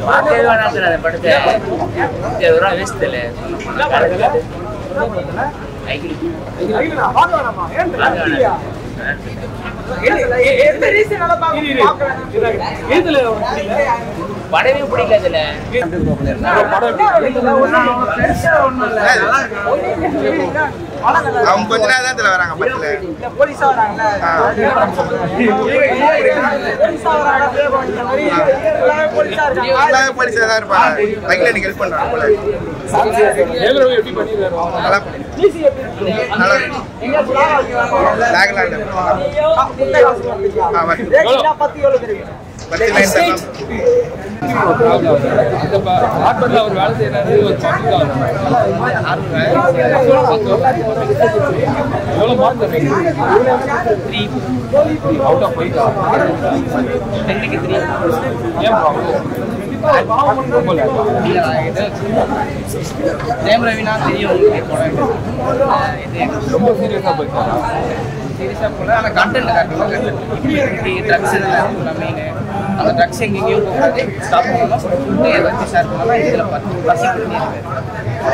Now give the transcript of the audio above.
பார்க்கவே வேணாத்துல அந்த படத்தை இருபது ரூபா வேஸ்ட் இல்லை ஐக்கிரி பார்க்க வேணாம் படமே பிடிக்கல இதுல அவங்க கொஞ்ச நேரம் தான் இதுல வராங்க படத்துல எல்லாமே போலீஸா தான் இருப்பாங்க பைக்ல எனக்கு ஹெல்ப் பண்றாங்க போல நல்லா நல்லா லாக்லாண்ட் பத்து நைன் தரலாம் ஹாஸ்பிட்டல் அவர் வேலை செய்யறாரு ஒரு எவ்வளவு மார்க் தரீங்க அவுட் ஆஃப் ஃபைவ் ஏன் ஜெயம் ரவினா தெரியும் உங்களுக்கு படம் ரொம்ப சீரியஸா போயிட்டாரா சீரியஸாக போல ஆனால் கண்டென்ட் காட்டுவாங்க ட்ரக்ஸ் இதில் மெயின் அந்த ட்ரக்ஸ் எங்கெங்கேயும் போகாது ஸ்டாப் பண்ணணும் ஃபுட்டு ஏதாச்சும் ஷேர் பண்ணலாம் இதில் பத்து பசி பண்ணிடுவேன்